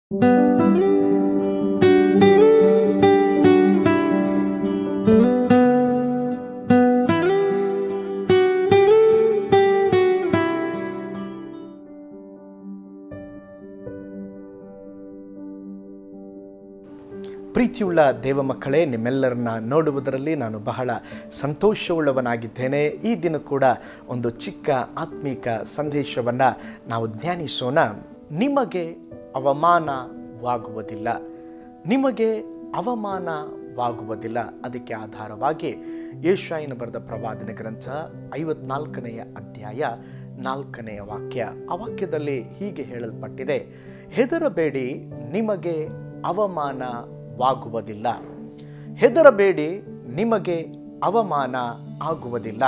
ಪ್ರೀತಿಯುಳ್ಳ ದೇವ ಮಕ್ಕಳೇ ನಿಮ್ಮೆಲ್ಲರನ್ನ ನೋಡುವುದರಲ್ಲಿ ನಾನು ಬಹಳ ಸಂತೋಷವುಳ್ಳವನಾಗಿದ್ದೇನೆ ಈ ದಿನ ಕೂಡ ಒಂದು ಚಿಕ್ಕ ಆತ್ಮೀಕ ಸಂದೇಶವನ್ನು ನಾವು ಧ್ಯಾನಿಸೋಣ ನಿಮಗೆ ಅವಮಾನವಾಗುವುದಿಲ್ಲ ನಿಮಗೆ ಅವಮಾನವಾಗುವುದಿಲ್ಲ ಅದಕ್ಕೆ ಆಧಾರವಾಗಿ ಯೇಷಾಯನ ಬರೆದ ಪ್ರವಾದನೆ ಗ್ರಂಥ ಐವತ್ನಾಲ್ಕನೆಯ ಅಧ್ಯಾಯ ನಾಲ್ಕನೆಯ ವಾಕ್ಯ ಆ ವಾಕ್ಯದಲ್ಲಿ ಹೀಗೆ ಹೇಳಲ್ಪಟ್ಟಿದೆ ಹೆದರಬೇಡಿ ನಿಮಗೆ ಅವಮಾನವಾಗುವುದಿಲ್ಲ ಹೆದರಬೇಡಿ ನಿಮಗೆ ಅವಮಾನ ಆಗುವುದಿಲ್ಲ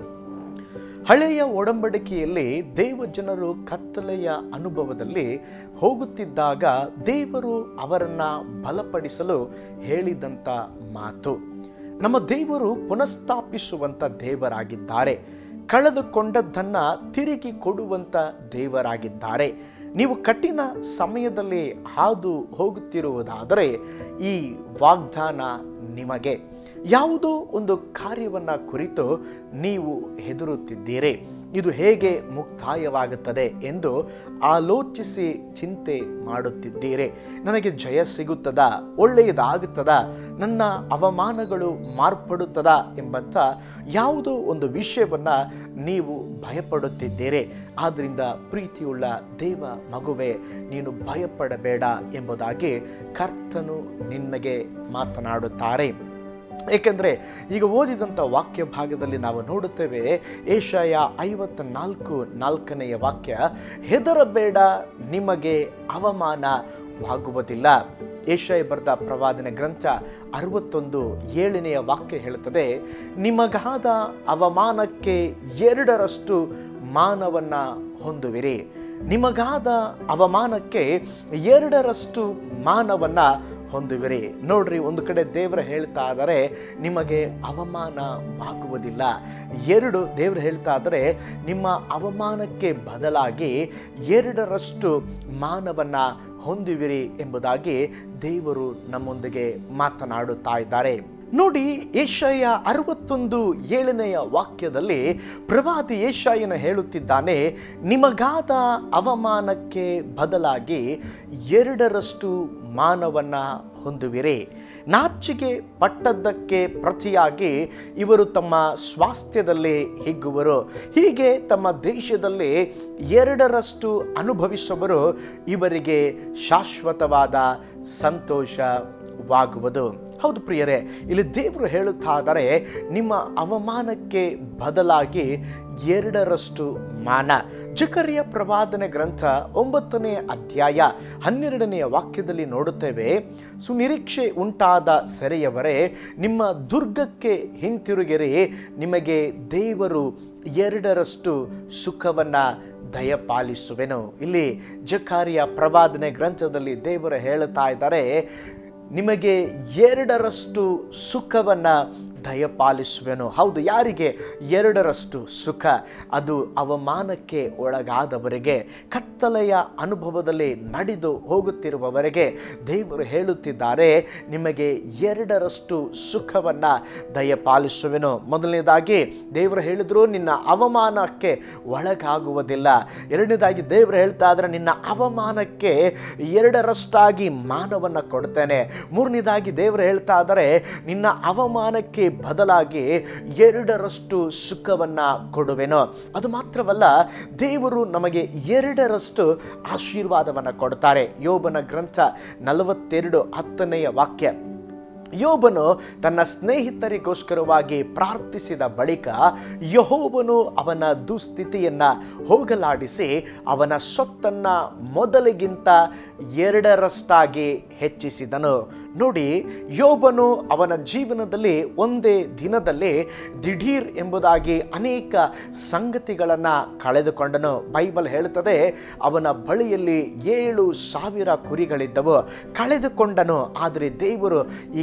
ಹಳೆಯ ಒಡಂಬಡಿಕೆಯಲ್ಲಿ ದೇವ ಜನರು ಕತ್ತಲೆಯ ಅನುಭವದಲ್ಲಿ ಹೋಗುತ್ತಿದ್ದಾಗ ದೇವರು ಅವರನ್ನ ಬಲಪಡಿಸಲು ಹೇಳಿದಂಥ ಮಾತು ನಮ್ಮ ದೇವರು ಪುನಃಸ್ಥಾಪಿಸುವಂಥ ದೇವರಾಗಿದ್ದಾರೆ ಕಳೆದುಕೊಂಡದ್ದನ್ನ ತಿರುಗಿ ಕೊಡುವಂಥ ದೇವರಾಗಿದ್ದಾರೆ ನೀವು ಕಠಿಣ ಸಮಯದಲ್ಲಿ ಹಾದು ಹೋಗುತ್ತಿರುವುದಾದರೆ ಈ ವಾಗ್ದಾನ ನಿಮಗೆ ಯಾವುದೋ ಒಂದು ಕಾರ್ಯವನ್ನು ಕುರಿತು ನೀವು ಹೆದರುತ್ತಿದ್ದೀರಿ ಇದು ಹೇಗೆ ಮುಕ್ತಾಯವಾಗುತ್ತದೆ ಎಂದು ಆಲೋಚಿಸಿ ಚಿಂತೆ ಮಾಡುತ್ತಿದ್ದೀರಿ ನನಗೆ ಜಯ ಸಿಗುತ್ತದ ಒಳ್ಳೆಯದಾಗುತ್ತದ ನನ್ನ ಅವಮಾನಗಳು ಮಾರ್ಪಡುತ್ತದ ಎಂಬಂಥ ಯಾವುದೋ ಒಂದು ವಿಷಯವನ್ನು ನೀವು ಭಯಪಡುತ್ತಿದ್ದೀರಿ ಆದ್ದರಿಂದ ಪ್ರೀತಿಯುಳ್ಳ ದೇವ ಮಗುವೆ ನೀನು ಭಯಪಡಬೇಡ ಎಂಬುದಾಗಿ ಕರ್ತನು ನಿನ್ನಗೆ ಮಾತನಾಡುತ್ತಾರೆ ಏಕೆಂದರೆ ಈಗ ಓದಿದಂಥ ವಾಕ್ಯ ಭಾಗದಲ್ಲಿ ನಾವು ನೋಡುತ್ತೇವೆ ಏಷಯ ಐವತ್ತ ನಾಲ್ಕು ನಾಲ್ಕನೆಯ ವಾಕ್ಯ ಹೆದರಬೇಡ ನಿಮಗೆ ಅವಮಾನವಾಗುವುದಿಲ್ಲ ಏಷಯ ಬರೆದ ಪ್ರವಾದನೆ ಗ್ರಂಥ ಅರವತ್ತೊಂದು ಏಳನೆಯ ವಾಕ್ಯ ಹೇಳುತ್ತದೆ ನಿಮಗಾದ ಅವಮಾನಕ್ಕೆ ಎರಡರಷ್ಟು ಮಾನವನ್ನು ಹೊಂದುವಿರಿ ನಿಮಗಾದ ಅವಮಾನಕ್ಕೆ ಎರಡರಷ್ಟು ಮಾನವನ್ನು ಹೊಂದುವಿರಿ ನೋಡ್ರಿ ಒಂದು ಕಡೆ ದೇವರು ಹೇಳ್ತಾ ಇದ್ದಾರೆ ನಿಮಗೆ ಅವಮಾನವಾಗುವುದಿಲ್ಲ ಎರಡು ದೇವರು ಹೇಳ್ತಾ ಇದ್ದಾರೆ ನಿಮ್ಮ ಅವಮಾನಕ್ಕೆ ಬದಲಾಗಿ ಎರಡರಷ್ಟು ಮಾನವನ್ನು ಹೊಂದುವಿರಿ ಎಂಬುದಾಗಿ ದೇವರು ನಮ್ಮೊಂದಿಗೆ ಮಾತನಾಡುತ್ತಾ ಇದ್ದಾರೆ ನೋಡಿ ಏಷಯ ಅರವತ್ತೊಂದು ಏಳನೆಯ ವಾಕ್ಯದಲ್ಲಿ ಪ್ರವಾದಿ ಏಷಾಯನ ಹೇಳುತ್ತಿದ್ದಾನೆ ನಿಮಗಾದ ಅವಮಾನಕ್ಕೆ ಬದಲಾಗಿ ಎರಡರಷ್ಟು ಮಾನವನ್ನ ಹೊಂದುವಿರಿ ನಾಚಿಕೆ ಪಟ್ಟದ್ದಕ್ಕೆ ಪ್ರತಿಯಾಗಿ ಇವರು ತಮ್ಮ ಸ್ವಾಸ್ಥ್ಯದಲ್ಲಿ ಹಿಗ್ಗುವರು ಹೀಗೆ ತಮ್ಮ ದೇಶದಲ್ಲಿ ಎರಡರಷ್ಟು ಅನುಭವಿಸುವರು ಇವರಿಗೆ ಶಾಶ್ವತವಾದ ಸಂತೋಷವಾಗುವುದು ಹೌದು ಪ್ರಿಯರೇ ಇಲ್ಲಿ ದೇವರು ಹೇಳುತ್ತಾ ಇದ್ದಾರೆ ನಿಮ್ಮ ಅವಮಾನಕ್ಕೆ ಬದಲಾಗಿ ಎರಡರಷ್ಟು ಮಾನ ಜಕರಿಯ ಪ್ರವಾದನೆ ಗ್ರಂಥ ಒಂಬತ್ತನೇ ಅಧ್ಯಾಯ ಹನ್ನೆರಡನೆಯ ವಾಕ್ಯದಲ್ಲಿ ನೋಡುತ್ತೇವೆ ಸುನಿರೀಕ್ಷೆ ಉಂಟಾದ ಸೆರೆಯವರೇ ನಿಮ್ಮ ದುರ್ಗಕ್ಕೆ ಹಿಂತಿರುಗಿರಿ ನಿಮಗೆ ದೇವರು ಎರಡರಷ್ಟು ಸುಖವನ್ನು ದಯಪಾಲಿಸುವೆನು ಇಲ್ಲಿ ಜಕಾರಿಯ ಪ್ರವಾದನೆ ಗ್ರಂಥದಲ್ಲಿ ದೇವರು ಹೇಳುತ್ತಾ ಇದ್ದಾರೆ ನಿಮಗೆ ಎರಡರಷ್ಟು ಸುಖವನ್ನು ದಯಪಾಲಿಸುವೆನು ಹೌದು ಯಾರಿಗೆ ಎರಡರಷ್ಟು ಸುಖ ಅದು ಅವಮಾನಕ್ಕೆ ಒಳಗಾದವರಿಗೆ ಕತ್ತಲೆಯ ಅನುಭವದಲ್ಲಿ ನಡೆದು ಹೋಗುತ್ತಿರುವವರೆಗೆ ದೇವರು ಹೇಳುತ್ತಿದ್ದಾರೆ ನಿಮಗೆ ಎರಡರಷ್ಟು ಸುಖವನ್ನು ದಯಪಾಲಿಸುವೆನು ಮೊದಲನೇದಾಗಿ ದೇವರು ಹೇಳಿದ್ರು ನಿನ್ನ ಅವಮಾನಕ್ಕೆ ಒಳಗಾಗುವುದಿಲ್ಲ ಎರಡನೇದಾಗಿ ದೇವರು ಹೇಳ್ತಾ ಇದ್ರೆ ನಿನ್ನ ಅವಮಾನಕ್ಕೆ ಎರಡರಷ್ಟಾಗಿ ಮಾನವನ್ನು ಕೊಡ್ತೇನೆ ಮೂರನೇದಾಗಿ ದೇವರು ಹೇಳ್ತಾ ಇದ್ದಾರೆ ನಿನ್ನ ಅವಮಾನಕ್ಕೆ ಬದಲಾಗಿ ಎರಡರಷ್ಟು ಸುಖವನ್ನು ಕೊಡುವೆನು ಅದು ಮಾತ್ರವಲ್ಲ ದೇವರು ನಮಗೆ ಎರಡರಷ್ಟು ಆಶೀರ್ವಾದವನ್ನು ಕೊಡ್ತಾರೆ ಯೋಬನ ಗ್ರಂಥ ನಲವತ್ತೆರಡು ಹತ್ತನೆಯ ವಾಕ್ಯ ಯೋಬನು ತನ್ನ ಸ್ನೇಹಿತರಿಗೋಸ್ಕರವಾಗಿ ಪ್ರಾರ್ಥಿಸಿದ ಬಳಿಕ ಯಹೋಬನು ಅವನ ದುಸ್ಥಿತಿಯನ್ನು ಹೋಗಲಾಡಿಸಿ ಅವನ ಸೊತ್ತನ್ನು ಮೊದಲಿಗಿಂತ ಎರಡರಷ್ಟಾಗಿ ಹೆಚ್ಚಿಸಿದನು ನೋಡಿ ಯೋಬನು ಅವನ ಜೀವನದಲ್ಲಿ ಒಂದೇ ದಿನದಲ್ಲಿ ದಿಢೀರ್ ಎಂಬುದಾಗಿ ಅನೇಕ ಸಂಗತಿಗಳನ್ನು ಕಳೆದುಕೊಂಡನು ಬೈಬಲ್ ಹೇಳುತ್ತದೆ ಅವನ ಬಳಿಯಲ್ಲಿ ಏಳು ಸಾವಿರ ಕುರಿಗಳಿದ್ದವು ಕಳೆದುಕೊಂಡನು ಆದರೆ ದೇವರು ಈಗ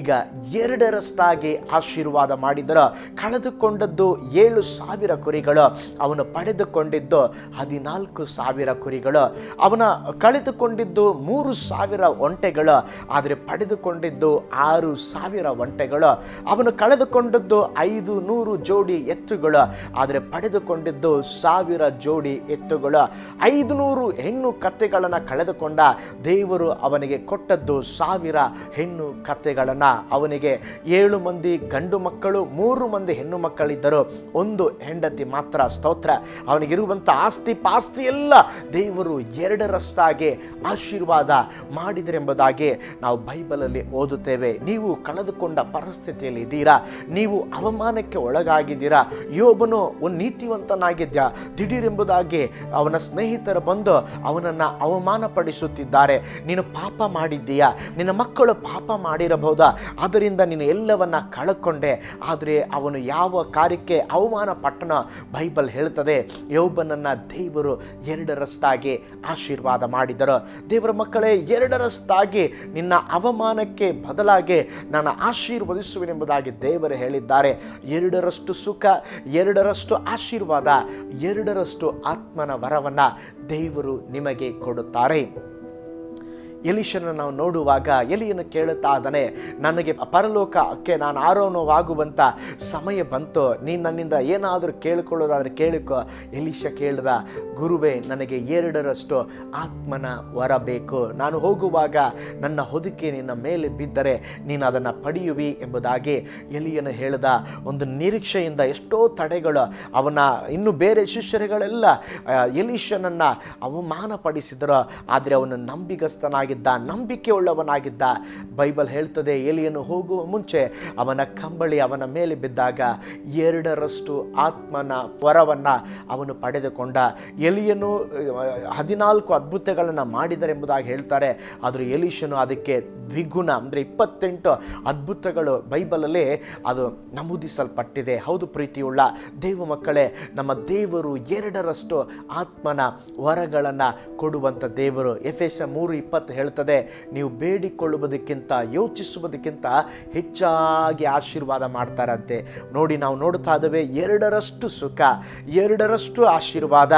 ಈಗ ಎರಡರಷ್ಟಾಗಿ ಆಶೀರ್ವಾದ ಮಾಡಿದರ ಕಳೆದುಕೊಂಡದ್ದು ಏಳು ಸಾವಿರ ಕುರಿಗಳು ಅವನು ಪಡೆದುಕೊಂಡಿದ್ದು ಹದಿನಾಲ್ಕು ಸಾವಿರ ಕುರಿಗಳು ಅವನ ಕಳೆದುಕೊಂಡಿದ್ದು ಮೂರು ಸಾವಿರ ಒಂಟೆಗಳು ಆದರೆ ಪಡೆದುಕೊಂಡಿದ್ದು ಆರು ಸಾವಿರ ಒಂಟೆಗಳು ಅವನು ಕಳೆದುಕೊಂಡದ್ದು ಐದು ನೂರು ಜೋಡಿ ಎತ್ತುಗಳು ಆದರೆ ಪಡೆದುಕೊಂಡಿದ್ದು ಸಾವಿರ ಜೋಡಿ ಎತ್ತುಗಳು ಐದು ನೂರು ಹೆಣ್ಣು ಕತ್ತೆಗಳನ್ನು ಕಳೆದುಕೊಂಡ ದೇವರು ಅವನಿಗೆ ಕೊಟ್ಟದ್ದು ಸಾವಿರ ಹೆಣ್ಣು ಕತ್ತೆಗಳನ್ನು ಅವನಿಗೆ ಏಳು ಮಂದಿ ಗಂಡು ಮಕ್ಕಳು ಮೂರು ಮಂದಿ ಹೆಣ್ಣು ಮಕ್ಕಳಿದ್ದರು ಒಂದು ಹೆಂಡತಿ ಮಾತ್ರ ಸ್ತೋತ್ರ ಅವನಿಗಿರುವಂಥ ಆಸ್ತಿ ಪಾಸ್ತಿ ಎಲ್ಲ ದೇವರು ಎರಡರಷ್ಟಾಗಿ ಆಶೀರ್ವಾದ ಮಾಡಿದರೆಂಬುದಾಗಿ ನಾವು ಬೈಬಲಲ್ಲಿ ಓದುತ್ತೇವೆ ನೀವು ಕಳೆದುಕೊಂಡ ಪರಿಸ್ಥಿತಿಯಲ್ಲಿ ಇದ್ದೀರಾ ನೀವು ಅವಮಾನಕ್ಕೆ ಒಳಗಾಗಿದ್ದೀರಾ ಯೋಬನು ಒಂದು ನೀತಿವಂತನಾಗಿದ್ದ ದಿಢೀರೆಂಬುದಾಗಿ ಅವನ ಸ್ನೇಹಿತರು ಬಂದು ಅವನನ್ನು ಅವಮಾನಪಡಿಸುತ್ತಿದ್ದಾರೆ ನೀನು ಪಾಪ ಮಾಡಿದ್ದೀಯಾ ನಿನ್ನ ಮಕ್ಕಳು ಪಾಪ ಮಾಡಿರಬಹುದಾ ಅದರಿಂದ ನೀನು ಎಲ್ಲವನ್ನ ಕಳ್ಕೊಂಡೆ ಆದರೆ ಅವನು ಯಾವ ಕಾರ್ಯಕ್ಕೆ ಅವಮಾನ ಪಟ್ಟಣ ಬೈಬಲ್ ಹೇಳ್ತದೆ ಯೋಬನನ್ನ ದೇವರು ಎರಡರಷ್ಟಾಗಿ ಆಶೀರ್ವಾದ ಮಾಡಿದರು ದೇವರ ಮಕ್ಕಳೇ ಎರಡರಷ್ಟಾಗಿ ನಿನ್ನ ಅವಮಾನಕ್ಕೆ ಬದಲಾಗಿ ನಾನು ಆಶೀರ್ವದಿಸುವೆನೆಂಬುದಾಗಿ ದೇವರು ಹೇಳಿದ್ದಾರೆ ಎರಡರಷ್ಟು ಸುಖ ಎರಡರಷ್ಟು ಆಶೀರ್ವಾದ ಎರಡರಷ್ಟು ಆತ್ಮನ ವರವನ್ನ ದೇವರು ನಿಮಗೆ ಕೊಡುತ್ತಾರೆ ಎಲಿಶನ ನಾವು ನೋಡುವಾಗ ಎಲಿಯನ್ನು ಕೇಳುತ್ತಾ ಇದ್ದಾನೆ ನನಗೆ ಪರಲೋಕಕ್ಕೆ ನಾನು ಆರೋಹಣವಾಗುವಂಥ ಸಮಯ ಬಂತು ನೀನು ನನ್ನಿಂದ ಏನಾದರೂ ಕೇಳಿಕೊಳ್ಳೋದಾದ್ರೆ ಕೇಳಿಕೊ ಎಲಿಶ ಕೇಳಿದ ಗುರುವೇ ನನಗೆ ಎರಡರಷ್ಟು ಆತ್ಮನ ವರ ಬೇಕು ನಾನು ಹೋಗುವಾಗ ನನ್ನ ಹೊದಿಕೆ ನಿನ್ನ ಮೇಲೆ ಬಿದ್ದರೆ ನೀನು ಅದನ್ನು ಪಡೆಯುವಿ ಎಂಬುದಾಗಿ ಎಲಿಯನು ಹೇಳಿದ ಒಂದು ನಿರೀಕ್ಷೆಯಿಂದ ಎಷ್ಟೋ ತಡೆಗಳು ಅವನ ಇನ್ನು ಬೇರೆ ಶಿಷ್ಯರುಗಳೆಲ್ಲ ಆ, ಎಲೀಶನನ್ನು ಅವಮಾನಪಡಿಸಿದರು ಆದರೆ ಅವನು ನಂಬಿಗಸ್ತನಾಗಿದ್ದ ನಂಬಿಕೆ ಉಳ್ಳವನಾಗಿದ್ದ ಬೈಬಲ್ ಹೇಳ್ತದೆ ಎಲಿಯನು ಹೋಗುವ ಮುಂಚೆ ಅವನ ಕಂಬಳಿ ಅವನ ಮೇಲೆ ಬಿದ್ದಾಗ ಎರಡರಷ್ಟು ಆತ್ಮನ ವರವನ್ನು ಅವನು ಪಡೆದುಕೊಂಡ ಎಲಿಯನು ಆ, ಹದಿನಾಲ್ಕು ಅದ್ಭುತಗಳನ್ನು ಮಾಡಿದರೆಂಬುದಾಗಿ ಹೇಳ್ತಾರೆ ಆದರೆ ಎಲೀಶನು ಅದಕ್ಕೆ ದ್ವಿಗುಣ ಅಂದರೆ ಇಪ್ಪತ್ತೆಂಟು ಅದ್ಭುತಗಳು ಬೈಬಲಲ್ಲಿ ಅದು ನಮೂದಿಸಲ್ಪಟ್ಟಿದೆ ಹೌದು ಪ್ರೀತಿಯುಳ್ಳ ದೇವ ಮಕ್ಕಳೇ ನಮ್ಮ ದೇವರು ಎರಡರಷ್ಟು ಆತ್ಮನ ವರಗಳನ್ನು ಕೊಡುವಂಥ ದೇವರು ಎಫ್ ಎಸ್ ಮೂರು ಇಪ್ಪತ್ತು ಹೇಳ್ತದೆ ನೀವು ಬೇಡಿಕೊಳ್ಳುವುದಕ್ಕಿಂತ ಯೋಚಿಸುವುದಕ್ಕಿಂತ ಹೆಚ್ಚಾಗಿ ಆಶೀರ್ವಾದ ಮಾಡ್ತಾರಂತೆ ನೋಡಿ ನಾವು ನೋಡ್ತಾ ಇದ್ದೇವೆ ಎರಡರಷ್ಟು ಸುಖ ಎರಡರಷ್ಟು ಆಶೀರ್ವಾದ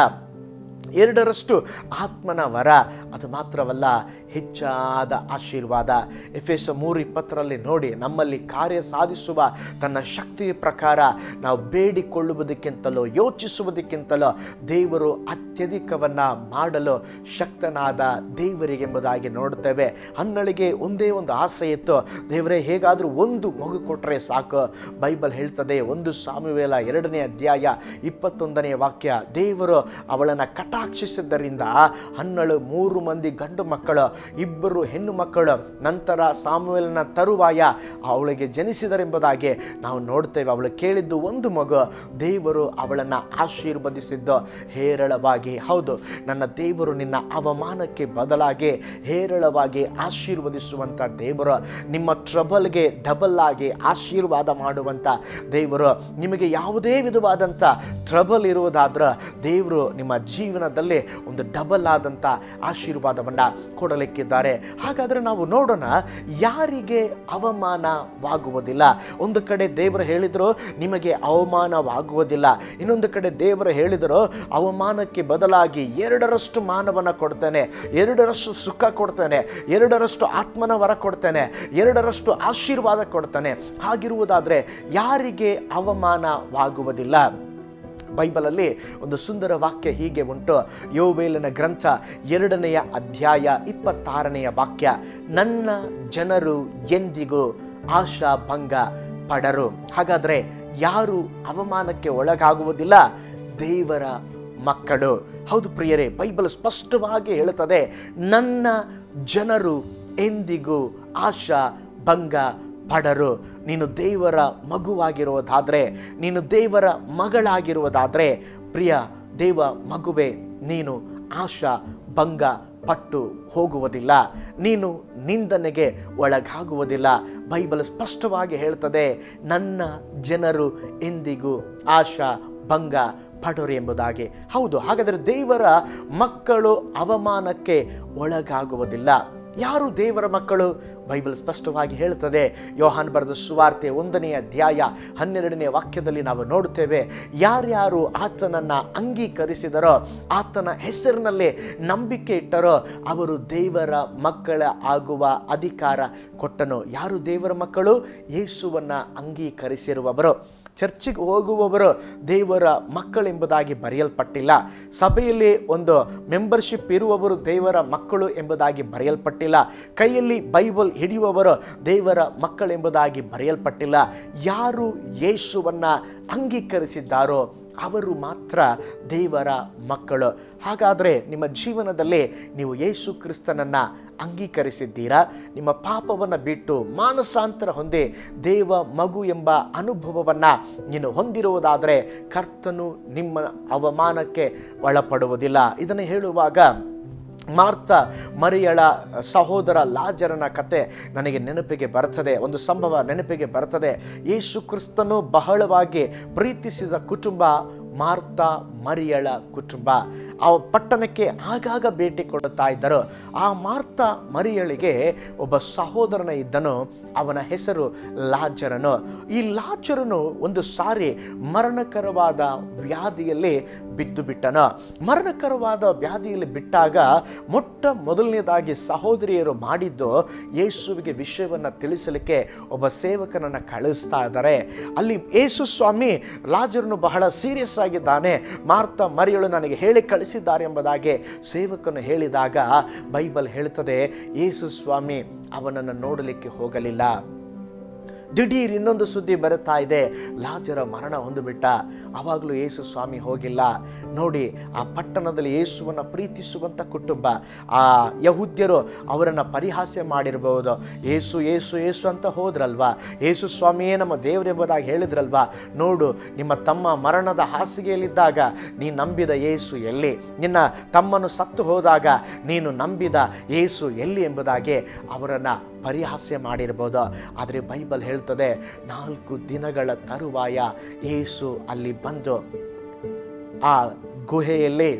ಎರಡರಷ್ಟು ಆತ್ಮನ ವರ ಅದು ಮಾತ್ರವಲ್ಲ ಹೆಚ್ಚಾದ ಆಶೀರ್ವಾದ ಎಫ್ ಎಸ್ ಮೂರು ಇಪ್ಪತ್ತರಲ್ಲಿ ನೋಡಿ ನಮ್ಮಲ್ಲಿ ಕಾರ್ಯ ಸಾಧಿಸುವ ತನ್ನ ಶಕ್ತಿಯ ಪ್ರಕಾರ ನಾವು ಬೇಡಿಕೊಳ್ಳುವುದಕ್ಕಿಂತಲೋ ಯೋಚಿಸುವುದಕ್ಕಿಂತಲೋ ದೇವರು ಅತ್ಯಧಿಕವನ್ನು ಮಾಡಲು ಶಕ್ತನಾದ ದೇವರಿಗೆಂಬುದಾಗಿ ನೋಡುತ್ತೇವೆ ಹನ್ನಳಿಗೆ ಒಂದೇ ಒಂದು ಆಸೆ ಇತ್ತು ದೇವರೇ ಹೇಗಾದರೂ ಒಂದು ಮಗು ಕೊಟ್ಟರೆ ಸಾಕು ಬೈಬಲ್ ಹೇಳ್ತದೆ ಒಂದು ಸಾಮುವೇಲ ಎರಡನೇ ಅಧ್ಯಾಯ ಇಪ್ಪತ್ತೊಂದನೆಯ ವಾಕ್ಯ ದೇವರು ಅವಳನ್ನು ಕಟಾಕ್ಷಿಸಿದ್ದರಿಂದ ಹನ್ನಳು ಮೂರು ಮಂದಿ ಗಂಡು ಮಕ್ಕಳು ಇಬ್ಬರು ಹೆಣ್ಣು ಮಕ್ಕಳು ನಂತರ ಸಾಮುವೇಲನ ತರುವಾಯ ಅವಳಿಗೆ ಜನಿಸಿದರೆಂಬುದಾಗಿ ನಾವು ನೋಡ್ತೇವೆ ಅವಳು ಕೇಳಿದ್ದು ಒಂದು ಮಗು ದೇವರು ಅವಳನ್ನು ಆಶೀರ್ವದಿಸಿದ್ದು ಹೇರಳವಾಗಿ ಹೌದು ನನ್ನ ದೇವರು ನಿನ್ನ ಅವಮಾನಕ್ಕೆ ಬದಲಾಗಿ ಹೇರಳವಾಗಿ ಆಶೀರ್ವದಿಸುವಂಥ ದೇವರು ನಿಮ್ಮ ಟ್ರಬಲ್ಗೆ ಡಬಲ್ ಆಗಿ ಆಶೀರ್ವಾದ ಮಾಡುವಂಥ ದೇವರು ನಿಮಗೆ ಯಾವುದೇ ವಿಧವಾದಂಥ ಟ್ರಬಲ್ ಇರುವುದಾದ್ರೆ ದೇವರು ನಿಮ್ಮ ಜೀವನದಲ್ಲಿ ಒಂದು ಡಬಲ್ ಆದಂಥ ಆಶೀರ್ವಾದವನ್ನು ಕೊಡಲಿಕ್ಕಿದ್ದಾರೆ ಹಾಗಾದರೆ ನಾವು ನೋಡೋಣ ಯಾರಿಗೆ ಅವಮಾನವಾಗುವುದಿಲ್ಲ ಒಂದು ಕಡೆ ದೇವರು ಹೇಳಿದರು ನಿಮಗೆ ಅವಮಾನವಾಗುವುದಿಲ್ಲ ಇನ್ನೊಂದು ಕಡೆ ದೇವರು ಹೇಳಿದರು ಅವಮಾನಕ್ಕೆ ಬದಲಾಗಿ ಎರಡರಷ್ಟು ಮಾನವನ್ನು ಕೊಡ್ತೇನೆ ಎರಡರಷ್ಟು ಸುಖ ಕೊಡ್ತೇನೆ ಎರಡರಷ್ಟು ಆತ್ಮನ ವರ ಕೊಡ್ತೇನೆ ಎರಡರಷ್ಟು ಆಶೀರ್ವಾದ ಕೊಡ್ತೇನೆ ಹಾಗಿರುವುದಾದರೆ ಯಾರಿಗೆ ಅವಮಾನವಾಗುವುದಿಲ್ಲ ಬೈಬಲಲ್ಲಿ ಒಂದು ಸುಂದರ ವಾಕ್ಯ ಹೀಗೆ ಉಂಟು ಯೋವೇಲನ ಗ್ರಂಥ ಎರಡನೆಯ ಅಧ್ಯಾಯ ಇಪ್ಪತ್ತಾರನೆಯ ವಾಕ್ಯ ನನ್ನ ಜನರು ಎಂದಿಗೂ ಆಶಾ ಭಂಗ ಪಡರು ಹಾಗಾದರೆ ಯಾರು ಅವಮಾನಕ್ಕೆ ಒಳಗಾಗುವುದಿಲ್ಲ ದೇವರ ಮಕ್ಕಳು ಹೌದು ಪ್ರಿಯರೇ ಬೈಬಲ್ ಸ್ಪಷ್ಟವಾಗಿ ಹೇಳುತ್ತದೆ ನನ್ನ ಜನರು ಎಂದಿಗೂ ಆಶಾ ಭಂಗ ಪಡರು ನೀನು ದೇವರ ಮಗುವಾಗಿರುವುದಾದರೆ ನೀನು ದೇವರ ಮಗಳಾಗಿರುವುದಾದರೆ ಪ್ರಿಯ ದೇವ ಮಗುವೆ ನೀನು ಆಶಾ ಭಂಗ ಪಟ್ಟು ಹೋಗುವುದಿಲ್ಲ ನೀನು ನಿಂದನೆಗೆ ಒಳಗಾಗುವುದಿಲ್ಲ ಬೈಬಲ್ ಸ್ಪಷ್ಟವಾಗಿ ಹೇಳ್ತದೆ ನನ್ನ ಜನರು ಎಂದಿಗೂ ಆಶಾ ಭಂಗ ಪಡೋರು ಎಂಬುದಾಗಿ ಹೌದು ಹಾಗಾದರೆ ದೇವರ ಮಕ್ಕಳು ಅವಮಾನಕ್ಕೆ ಒಳಗಾಗುವುದಿಲ್ಲ ಯಾರು ದೇವರ ಮಕ್ಕಳು ಬೈಬಲ್ ಸ್ಪಷ್ಟವಾಗಿ ಹೇಳುತ್ತದೆ ಯೋಹಾನ್ ಬರೆದ ಸುವಾರ್ತೆ ಒಂದನೆಯ ಅಧ್ಯಾಯ ಹನ್ನೆರಡನೇ ವಾಕ್ಯದಲ್ಲಿ ನಾವು ನೋಡುತ್ತೇವೆ ಯಾರ್ಯಾರು ಆತನನ್ನು ಅಂಗೀಕರಿಸಿದರೋ ಆತನ ಹೆಸರಿನಲ್ಲಿ ನಂಬಿಕೆ ಇಟ್ಟರೋ ಅವರು ದೇವರ ಮಕ್ಕಳ ಆಗುವ ಅಧಿಕಾರ ಕೊಟ್ಟನು ಯಾರು ದೇವರ ಮಕ್ಕಳು ಯೇಸುವನ್ನು ಅಂಗೀಕರಿಸಿರುವವರು ಚರ್ಚಿಗೆ ಹೋಗುವವರು ದೇವರ ಮಕ್ಕಳೆಂಬುದಾಗಿ ಬರೆಯಲ್ಪಟ್ಟಿಲ್ಲ ಸಭೆಯಲ್ಲಿ ಒಂದು ಮೆಂಬರ್ಶಿಪ್ ಇರುವವರು ದೇವರ ಮಕ್ಕಳು ಎಂಬುದಾಗಿ ಬರೆಯಲ್ಪಟ್ಟಿಲ್ಲ ಕೈಯಲ್ಲಿ ಬೈಬಲ್ ಹಿಡಿಯುವವರು ದೇವರ ಮಕ್ಕಳೆಂಬುದಾಗಿ ಬರೆಯಲ್ಪಟ್ಟಿಲ್ಲ ಯಾರು ಯೇಸುವನ್ನು ಅಂಗೀಕರಿಸಿದ್ದಾರೋ ಅವರು ಮಾತ್ರ ದೇವರ ಮಕ್ಕಳು ಹಾಗಾದರೆ ನಿಮ್ಮ ಜೀವನದಲ್ಲಿ ನೀವು ಯೇಸು ಕ್ರಿಸ್ತನನ್ನು ಅಂಗೀಕರಿಸಿದ್ದೀರಾ ನಿಮ್ಮ ಪಾಪವನ್ನು ಬಿಟ್ಟು ಮಾನಸಾಂತರ ಹೊಂದಿ ದೇವ ಮಗು ಎಂಬ ಅನುಭವವನ್ನು ನೀನು ಹೊಂದಿರುವುದಾದರೆ ಕರ್ತನು ನಿಮ್ಮ ಅವಮಾನಕ್ಕೆ ಒಳಪಡುವುದಿಲ್ಲ ಇದನ್ನು ಹೇಳುವಾಗ ಮಾರ್ತ ಮರಿಯಳ ಸಹೋದರ ಲಾಜರನ ಕತೆ ನನಗೆ ನೆನಪಿಗೆ ಬರ್ತದೆ ಒಂದು ಸಂಭವ ನೆನಪಿಗೆ ಬರ್ತದೆ ಯೇಸು ಕ್ರಿಸ್ತನು ಬಹಳವಾಗಿ ಪ್ರೀತಿಸಿದ ಕುಟುಂಬ ಮಾರ್ತ ಮರಿಯಳ ಕುಟುಂಬ ಆ ಪಟ್ಟಣಕ್ಕೆ ಆಗಾಗ ಭೇಟಿ ಕೊಡುತ್ತಾ ಇದ್ದರು ಆ ಮಾರ್ತ ಮರಿಯಳಿಗೆ ಒಬ್ಬ ಸಹೋದರನ ಇದ್ದನು ಅವನ ಹೆಸರು ಲಾಜರನು ಈ ಲಾಜರನು ಒಂದು ಸಾರಿ ಮರಣಕರವಾದ ವ್ಯಾಧಿಯಲ್ಲಿ ಬಿದ್ದು ಬಿಟ್ಟನು ಮರಣಕರವಾದ ವ್ಯಾಧಿಯಲ್ಲಿ ಬಿಟ್ಟಾಗ ಮೊಟ್ಟ ಮೊದಲನೇದಾಗಿ ಸಹೋದರಿಯರು ಮಾಡಿದ್ದು ಯೇಸುವಿಗೆ ವಿಷಯವನ್ನು ತಿಳಿಸಲಿಕ್ಕೆ ಒಬ್ಬ ಸೇವಕನನ್ನು ಕಳಿಸ್ತಾ ಇದ್ದಾರೆ ಅಲ್ಲಿ ಯೇಸು ಸ್ವಾಮಿ ಲಾಜರನು ಬಹಳ ಸೀರಿಯಸ್ ಆಗಿದ್ದಾನೆ ಮಾರ್ತ ಮರಿಯಳು ನನಗೆ ಹೇಳಿ ಕಳಿಸಿದ್ದಾರೆ ಎಂಬುದಾಗಿ ಸೇವಕನು ಹೇಳಿದಾಗ ಬೈಬಲ್ ಹೇಳ್ತದೆ ಯೇಸು ಸ್ವಾಮಿ ಅವನನ್ನು ನೋಡಲಿಕ್ಕೆ ಹೋಗಲಿಲ್ಲ ದಿಢೀರ್ ಇನ್ನೊಂದು ಸುದ್ದಿ ಬರುತ್ತಾ ಇದೆ ಲಾಜರ ಮರಣ ಹೊಂದಿಬಿಟ್ಟ ಆವಾಗಲೂ ಯೇಸು ಸ್ವಾಮಿ ಹೋಗಿಲ್ಲ ನೋಡಿ ಆ ಪಟ್ಟಣದಲ್ಲಿ ಯೇಸುವನ್ನು ಪ್ರೀತಿಸುವಂಥ ಕುಟುಂಬ ಆ ಯಹುದ್ಯರು ಅವರನ್ನು ಪರಿಹಾಸ್ಯ ಮಾಡಿರಬಹುದು ಏಸು ಏಸು ಏಸು ಅಂತ ಹೋದ್ರಲ್ವಾ ಏಸು ಸ್ವಾಮಿಯೇ ನಮ್ಮ ದೇವರೆಂಬುದಾಗಿ ಹೇಳಿದ್ರಲ್ವಾ ನೋಡು ನಿಮ್ಮ ತಮ್ಮ ಮರಣದ ಹಾಸಿಗೆಯಲ್ಲಿದ್ದಾಗ ನೀ ನಂಬಿದ ಏಸು ಎಲ್ಲಿ ನಿನ್ನ ತಮ್ಮನು ಸತ್ತು ಹೋದಾಗ ನೀನು ನಂಬಿದ ಏಸು ಎಲ್ಲಿ ಎಂಬುದಾಗಿ ಅವರನ್ನು ಪರಿಹಾಸ್ಯ ಮಾಡಿರ್ಬೋದು ಆದರೆ ಬೈಬಲ್ ಹೇಳ್ತದೆ ನಾಲ್ಕು ದಿನಗಳ ತರುವಾಯ ಏಸು ಅಲ್ಲಿ ಬಂದು ಆ ಗುಹೆಯಲ್ಲಿ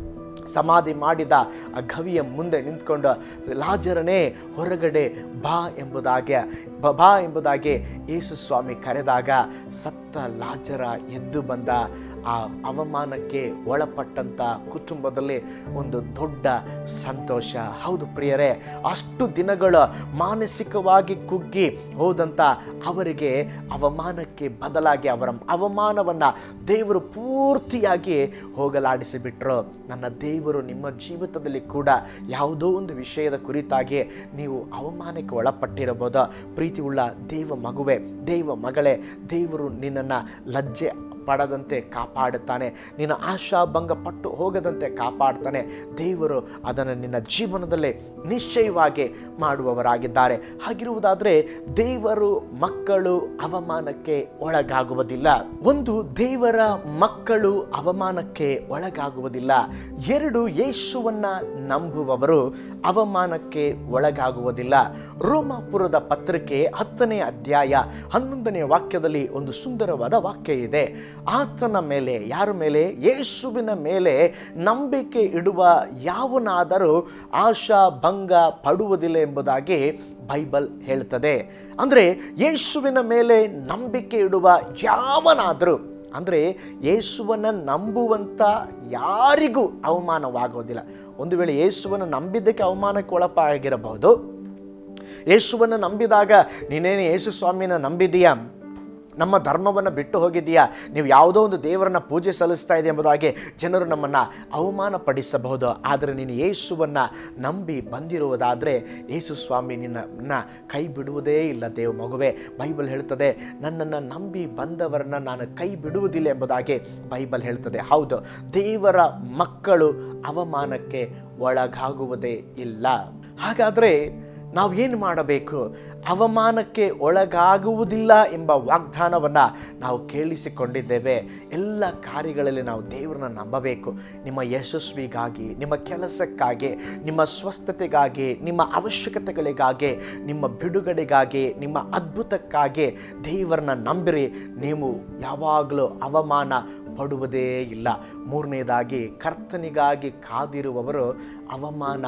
ಸಮಾಧಿ ಮಾಡಿದ ಆ ಗವಿಯ ಮುಂದೆ ನಿಂತ್ಕೊಂಡು ಲಾಜರನೇ ಹೊರಗಡೆ ಬಾ ಎಂಬುದಾಗಿ ಬ- ಬಾ ಎಂಬುದಾಗಿ ಯೇಸು ಸ್ವಾಮಿ ಕರೆದಾಗ ಸತ್ತ ಲಾಜರ ಎದ್ದು ಬಂದ ಆ ಅವಮಾನಕ್ಕೆ ಒಳಪಟ್ಟಂಥ ಕುಟುಂಬದಲ್ಲಿ ಒಂದು ದೊಡ್ಡ ಸಂತೋಷ ಹೌದು ಪ್ರಿಯರೇ ಅಷ್ಟು ದಿನಗಳ ಮಾನಸಿಕವಾಗಿ ಕುಗ್ಗಿ ಹೋದಂಥ ಅವರಿಗೆ ಅವಮಾನಕ್ಕೆ ಬದಲಾಗಿ ಅವರ ಅವಮಾನವನ್ನು ದೇವರು ಪೂರ್ತಿಯಾಗಿ ಹೋಗಲಾಡಿಸಿಬಿಟ್ರು ನನ್ನ ದೇವರು ನಿಮ್ಮ ಜೀವಿತದಲ್ಲಿ ಕೂಡ ಯಾವುದೋ ಒಂದು ವಿಷಯದ ಕುರಿತಾಗಿ ನೀವು ಅವಮಾನಕ್ಕೆ ಒಳಪಟ್ಟಿರಬಹುದು ಪ್ರೀತಿ ಉಳ್ಳ ದೇವ ಮಗುವೆ ದೇವ ಮಗಳೇ ದೇವರು ನಿನ್ನನ್ನು ಲಜ್ಜೆ ಪಡದಂತೆ ಕಾಪಾಡುತ್ತಾನೆ ನಿನ್ನ ಆಶಾಭಂಗ ಪಟ್ಟು ಹೋಗದಂತೆ ಕಾಪಾಡ್ತಾನೆ ದೇವರು ಅದನ್ನು ನಿನ್ನ ಜೀವನದಲ್ಲಿ ನಿಶ್ಚಯವಾಗಿ ಮಾಡುವವರಾಗಿದ್ದಾರೆ ಹಾಗಿರುವುದಾದರೆ ದೇವರು ಮಕ್ಕಳು ಅವಮಾನಕ್ಕೆ ಒಳಗಾಗುವುದಿಲ್ಲ ಒಂದು ದೇವರ ಮಕ್ಕಳು ಅವಮಾನಕ್ಕೆ ಒಳಗಾಗುವುದಿಲ್ಲ ಎರಡು ಯೇಸುವನ್ನ ನಂಬುವವರು ಅವಮಾನಕ್ಕೆ ಒಳಗಾಗುವುದಿಲ್ಲ ರೋಮಾಪುರದ ಪತ್ರಿಕೆ ಹತ್ತನೇ ಅಧ್ಯಾಯ ಹನ್ನೊಂದನೇ ವಾಕ್ಯದಲ್ಲಿ ಒಂದು ಸುಂದರವಾದ ವಾಕ್ಯ ಇದೆ ಆತನ ಮೇಲೆ ಯಾರ ಮೇಲೆ ಯೇಸುವಿನ ಮೇಲೆ ನಂಬಿಕೆ ಇಡುವ ಯಾವನಾದರೂ ಆಶಾ ಭಂಗ ಪಡುವುದಿಲ್ಲ ಎಂಬುದಾಗಿ ಬೈಬಲ್ ಹೇಳ್ತದೆ ಅಂದರೆ ಯೇಸುವಿನ ಮೇಲೆ ನಂಬಿಕೆ ಇಡುವ ಯಾವನಾದರೂ ಅಂದರೆ ಯೇಸುವನ್ನು ನಂಬುವಂಥ ಯಾರಿಗೂ ಅವಮಾನವಾಗೋದಿಲ್ಲ ಒಂದು ವೇಳೆ ಯೇಸುವನ್ನು ನಂಬಿದ್ದಕ್ಕೆ ಅವಮಾನಕ್ಕೆ ಒಳಪಾಗಿರಬಹುದು ಯೇಸುವನ್ನು ನಂಬಿದಾಗ ನೀನೇನು ಯೇಸು ಸ್ವಾಮಿನ ನಂಬಿದೀಯಾ ನಮ್ಮ ಧರ್ಮವನ್ನು ಬಿಟ್ಟು ಹೋಗಿದ್ದೀಯಾ ನೀವು ಯಾವುದೋ ಒಂದು ದೇವರನ್ನ ಪೂಜೆ ಸಲ್ಲಿಸ್ತಾ ಇದೆ ಎಂಬುದಾಗಿ ಜನರು ನಮ್ಮನ್ನು ಅವಮಾನ ಪಡಿಸಬಹುದು ಆದರೆ ನೀನು ಯೇಸುವನ್ನು ನಂಬಿ ಬಂದಿರುವುದಾದರೆ ಯೇಸು ಸ್ವಾಮಿ ನಿನ್ನ ಕೈ ಬಿಡುವುದೇ ಇಲ್ಲ ದೇವ ಮಗುವೆ ಬೈಬಲ್ ಹೇಳ್ತದೆ ನನ್ನನ್ನು ನಂಬಿ ಬಂದವರನ್ನ ನಾನು ಕೈ ಬಿಡುವುದಿಲ್ಲ ಎಂಬುದಾಗಿ ಬೈಬಲ್ ಹೇಳ್ತದೆ ಹೌದು ದೇವರ ಮಕ್ಕಳು ಅವಮಾನಕ್ಕೆ ಒಳಗಾಗುವುದೇ ಇಲ್ಲ ಹಾಗಾದರೆ ನಾವು ಏನು ಮಾಡಬೇಕು ಅವಮಾನಕ್ಕೆ ಒಳಗಾಗುವುದಿಲ್ಲ ಎಂಬ ವಾಗ್ದಾನವನ್ನು ನಾವು ಕೇಳಿಸಿಕೊಂಡಿದ್ದೇವೆ ಎಲ್ಲ ಕಾರ್ಯಗಳಲ್ಲಿ ನಾವು ದೇವರನ್ನ ನಂಬಬೇಕು ನಿಮ್ಮ ಯಶಸ್ವಿಗಾಗಿ ನಿಮ್ಮ ಕೆಲಸಕ್ಕಾಗಿ ನಿಮ್ಮ ಸ್ವಸ್ಥತೆಗಾಗಿ ನಿಮ್ಮ ಅವಶ್ಯಕತೆಗಳಿಗಾಗಿ ನಿಮ್ಮ ಬಿಡುಗಡೆಗಾಗಿ ನಿಮ್ಮ ಅದ್ಭುತಕ್ಕಾಗಿ ದೇವರನ್ನ ನಂಬಿರಿ ನೀವು ಯಾವಾಗಲೂ ಅವಮಾನ ಪಡುವುದೇ ಇಲ್ಲ ಮೂರನೇದಾಗಿ ಕರ್ತನಿಗಾಗಿ ಕಾದಿರುವವರು ಅವಮಾನಕ್ಕೆ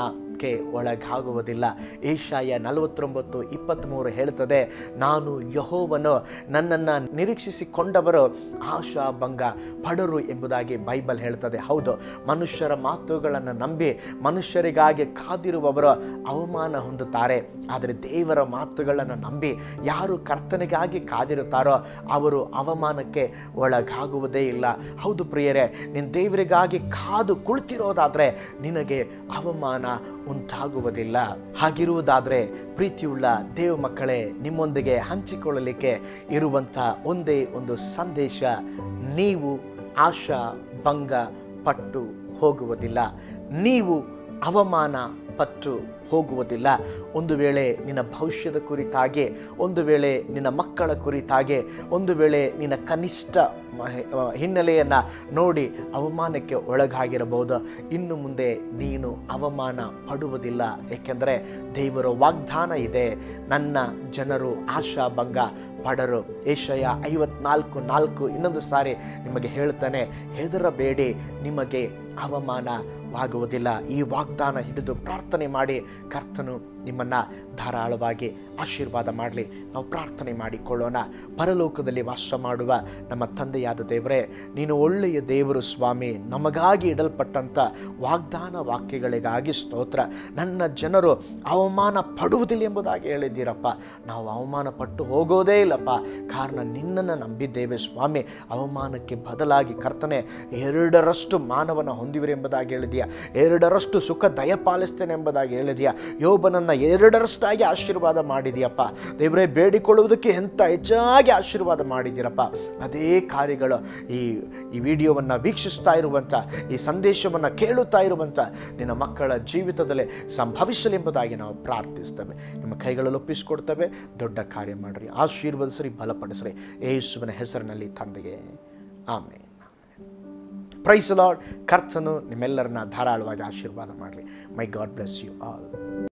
ಅವಮಾನಕ್ಕೆ ಒಳಗಾಗುವುದಿಲ್ಲ ಏಷಾಯ ನಲವತ್ತೊಂಬತ್ತು ಇಪ್ಪತ್ತ್ಮೂರು ಹೇಳ್ತದೆ ನಾನು ಯಹೋವನು ನನ್ನನ್ನು ನಿರೀಕ್ಷಿಸಿಕೊಂಡವರು ಆಶಾಭಂಗ ಪಡರು ಎಂಬುದಾಗಿ ಬೈಬಲ್ ಹೇಳ್ತದೆ ಹೌದು ಮನುಷ್ಯರ ಮಾತುಗಳನ್ನು ನಂಬಿ ಮನುಷ್ಯರಿಗಾಗಿ ಕಾದಿರುವವರು ಅವಮಾನ ಹೊಂದುತ್ತಾರೆ ಆದರೆ ದೇವರ ಮಾತುಗಳನ್ನು ನಂಬಿ ಯಾರು ಕರ್ತನಿಗಾಗಿ ಕಾದಿರುತ್ತಾರೋ ಅವರು ಅವಮಾನಕ್ಕೆ ಒಳಗಾಗುವುದೇ ಇಲ್ಲ ಹೌದು ಪ್ರಿಯರೇ ನೀನು ದೇವರಿಗಾಗಿ ಕಾದು ಕುಳಿತಿರೋದಾದರೆ ನಿನಗೆ ಅವಮಾನ ಉಂಟಾಗುವುದಿಲ್ಲ ಹಾಗಿರುವುದಾದರೆ ಪ್ರೀತಿಯುಳ್ಳ ದೇವ ಮಕ್ಕಳೇ ನಿಮ್ಮೊಂದಿಗೆ ಹಂಚಿಕೊಳ್ಳಲಿಕ್ಕೆ ಇರುವಂಥ ಒಂದೇ ಒಂದು ಸಂದೇಶ ನೀವು ಆಶಾ ಭಂಗ ಪಟ್ಟು ಹೋಗುವುದಿಲ್ಲ ನೀವು ಅವಮಾನ ಪಟ್ಟು ಹೋಗುವುದಿಲ್ಲ ಒಂದು ವೇಳೆ ನಿನ್ನ ಭವಿಷ್ಯದ ಕುರಿತಾಗಿ ಒಂದು ವೇಳೆ ನಿನ್ನ ಮಕ್ಕಳ ಕುರಿತಾಗಿ ಒಂದು ವೇಳೆ ನಿನ್ನ ಕನಿಷ್ಠ ಮ- ಹಿನ್ನೆಲೆಯನ್ನು ನೋಡಿ ಅವಮಾನಕ್ಕೆ ಒಳಗಾಗಿರಬಹುದು ಇನ್ನು ಮುಂದೆ ನೀನು ಅವಮಾನ ಪಡುವುದಿಲ್ಲ ಏಕೆಂದರೆ ದೇವರ ವಾಗ್ದಾನ ಇದೆ ನನ್ನ ಜನರು ಆಶಾಭಂಗ ಪಡರು ಏಷಯ ಐವತ್ನಾಲ್ಕು ನಾಲ್ಕು ಇನ್ನೊಂದು ಸಾರಿ ನಿಮಗೆ ಹೇಳ್ತಾನೆ ಹೆದರಬೇಡಿ ನಿಮಗೆ ಅವಮಾನವಾಗುವುದಿಲ್ಲ ಈ ವಾಗ್ದಾನ ಹಿಡಿದು ಪ್ರಾರ್ಥನೆ ಮಾಡಿ ಕರ್ತನು ನಿಮ್ಮನ್ನು ಧಾರಾಳವಾಗಿ ಆಶೀರ್ವಾದ ಮಾಡಲಿ ನಾವು ಪ್ರಾರ್ಥನೆ ಮಾಡಿಕೊಳ್ಳೋಣ ಪರಲೋಕದಲ್ಲಿ ವಾಸ ಮಾಡುವ ನಮ್ಮ ತಂದೆಯಾದ ದೇವರೇ ನೀನು ಒಳ್ಳೆಯ ದೇವರು ಸ್ವಾಮಿ ನಮಗಾಗಿ ಇಡಲ್ಪಟ್ಟಂಥ ವಾಗ್ದಾನ ವಾಕ್ಯಗಳಿಗಾಗಿ ಸ್ತೋತ್ರ ನನ್ನ ಜನರು ಅವಮಾನ ಪಡುವುದಿಲ್ಲ ಎಂಬುದಾಗಿ ಹೇಳಿದ್ದೀರಪ್ಪ ನಾವು ಅವಮಾನ ಪಟ್ಟು ಹೋಗೋದೇ ಇಲ್ಲಪ್ಪ ಕಾರಣ ನಿನ್ನನ್ನು ನಂಬಿದ್ದೇವೆ ಸ್ವಾಮಿ ಅವಮಾನಕ್ಕೆ ಬದಲಾಗಿ ಕರ್ತನೆ ಎರಡರಷ್ಟು ಮಾನವನ ಹೊಂದಿವಿರಿ ಎಂಬುದಾಗಿ ಹೇಳಿದೆಯಾ ಎರಡರಷ್ಟು ಸುಖ ದಯಪಾಲಿಸ್ತೇನೆ ಎಂಬುದಾಗಿ ಹೇಳಿದೆಯಾ ಯೋಬನನ್ನು ಎರಡರಷ್ಟಾಗಿ ಆಶೀರ್ವಾದ ಮಾಡಿದೆಯಪ್ಪ ದೇವರೇ ಬೇಡಿಕೊಳ್ಳುವುದಕ್ಕೆ ಎಂಥ ಹೆಚ್ಚಾಗಿ ಆಶೀರ್ವಾದ ಮಾಡಿದ್ದೀರಪ್ಪ ಅದೇ ಕಾರ್ಯಗಳು ಈ ಈ ವಿಡಿಯೋವನ್ನು ವೀಕ್ಷಿಸ್ತಾ ಇರುವಂಥ ಈ ಸಂದೇಶವನ್ನು ಕೇಳುತ್ತಾ ಇರುವಂಥ ನಿನ್ನ ಮಕ್ಕಳ ಜೀವಿತದಲ್ಲಿ ಸಂಭವಿಸಲಿ ಎಂಬುದಾಗಿ ನಾವು ಪ್ರಾರ್ಥಿಸ್ತೇವೆ ನಿಮ್ಮ ಕೈಗಳಲ್ಲಿ ಒಪ್ಪಿಸಿಕೊಡ್ತೇವೆ ದೊಡ್ಡ ಕಾರ್ಯ ಮಾಡಿರಿ ಆಶೀರ್ವದಿಸ್ರಿ ಬಲಪಡಿಸ್ರಿ ಯೇಸುವಿನ ಹೆಸರಿನಲ್ಲಿ ತಂದೆಗೆ ಆಮೇಲೆ ಪ್ರೈಸ್ ಲಾರ್ಡ್ ಕರ್ತನು ನಿಮ್ಮೆಲ್ಲರನ್ನ ಧಾರಾಳವಾಗಿ ಆಶೀರ್ವಾದ ಮಾಡಲಿ my God bless you all